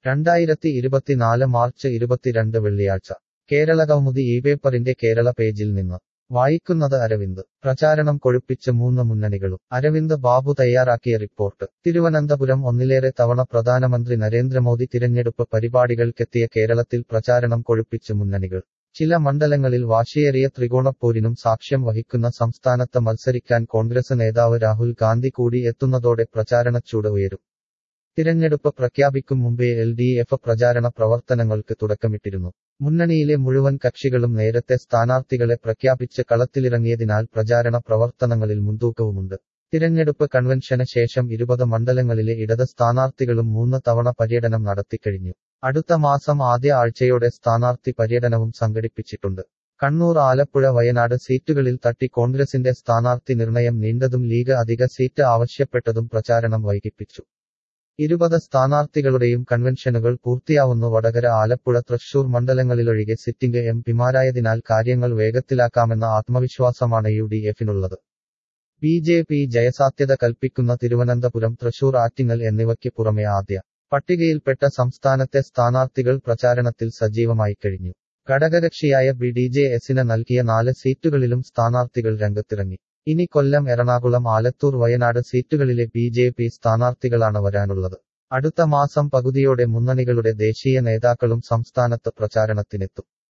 രണ്ടായിരത്തി ഇരുപത്തിനാല് മാർച്ച് ഇരുപത്തിരണ്ട് വെള്ളിയാഴ്ച കേരള കൗമുദി ഈ പേപ്പറിന്റെ കേരള പേജിൽ നിന്ന് വായിക്കുന്നത് അരവിന്ദ് പ്രചാരണം കൊഴുപ്പിച്ച് മൂന്ന് മുന്നണികളും അരവിന്ദ് ബാബു തയ്യാറാക്കിയ റിപ്പോർട്ട് തിരുവനന്തപുരം ഒന്നിലേറെ തവണ പ്രധാനമന്ത്രി നരേന്ദ്രമോദി തിരഞ്ഞെടുപ്പ് പരിപാടികൾക്കെത്തിയ കേരളത്തിൽ പ്രചാരണം കൊഴുപ്പിച്ച് മുന്നണികൾ ചില മണ്ഡലങ്ങളിൽ വാശിയേറിയ ത്രികോണപ്പോരിനും സാക്ഷ്യം വഹിക്കുന്ന സംസ്ഥാനത്ത് മത്സരിക്കാൻ കോൺഗ്രസ് നേതാവ് രാഹുൽ ഗാന്ധി കൂടി എത്തുന്നതോടെ പ്രചാരണച്ചൂട് ഉയരും തിരഞ്ഞെടുപ്പ് പ്രഖ്യാപിക്കും മുമ്പേ എൽ ഡി എഫ് പ്രചാരണ പ്രവർത്തനങ്ങൾക്ക് തുടക്കമിട്ടിരുന്നു മുന്നണിയിലെ മുഴുവൻ കക്ഷികളും നേരത്തെ സ്ഥാനാർത്ഥികളെ പ്രഖ്യാപിച്ച് കളത്തിലിറങ്ങിയതിനാൽ പ്രചാരണ പ്രവർത്തനങ്ങളിൽ മുൻതൂക്കവുമുണ്ട് തിരഞ്ഞെടുപ്പ് കൺവെൻഷന് ശേഷം ഇരുപത് മണ്ഡലങ്ങളിലെ ഇടത് സ്ഥാനാർത്ഥികളും മൂന്ന് തവണ പര്യടനം നടത്തിക്കഴിഞ്ഞു അടുത്ത മാസം ആദ്യ ആഴ്ചയോടെ സ്ഥാനാർത്ഥി പര്യടനവും സംഘടിപ്പിച്ചിട്ടുണ്ട് കണ്ണൂർ ആലപ്പുഴ വയനാട് സീറ്റുകളിൽ തട്ടി കോൺഗ്രസിന്റെ സ്ഥാനാർത്ഥി നിർണയം നീണ്ടതും ലീഗ് അധിക സീറ്റ് ആവശ്യപ്പെട്ടതും പ്രചാരണം വൈകിപ്പിച്ചു ഇരുപത് സ്ഥാനാർത്ഥികളുടെയും കൺവെൻഷനുകൾ പൂർത്തിയാവുന്നു വടകര ആലപ്പുഴ തൃശൂർ മണ്ഡലങ്ങളിലൊഴികെ സിറ്റിംഗ് എം പിമാരായതിനാൽ കാര്യങ്ങൾ വേഗത്തിലാക്കാമെന്ന ആത്മവിശ്വാസമാണ് യു ഡി എഫിനുള്ളത് ബി ജെ പി ജയസാധ്യത കൽപ്പിക്കുന്ന തിരുവനന്തപുരം തൃശൂർ ആറ്റിങ്ങൽ എന്നിവയ്ക്ക് പുറമെ ആദ്യ പട്ടികയിൽപ്പെട്ട സംസ്ഥാനത്തെ സ്ഥാനാർത്ഥികൾ പ്രചാരണത്തിൽ സജീവമായി കഴിഞ്ഞു ഘടകകക്ഷിയായ ബി ഡി ജെ എസിന് നൽകിയ നാല് സീറ്റുകളിലും സ്ഥാനാർത്ഥികൾ രംഗത്തിറങ്ങി ഇനി കൊല്ലം എറണാകുളം ആലത്തൂർ വയനാട് സീറ്റുകളിലെ ബി ജെ പി സ്ഥാനാർത്ഥികളാണ് വരാനുള്ളത് അടുത്ത മാസം പകുതിയോടെ മുന്നണികളുടെ ദേശീയ നേതാക്കളും സംസ്ഥാനത്ത് പ്രചാരണത്തിനെത്തും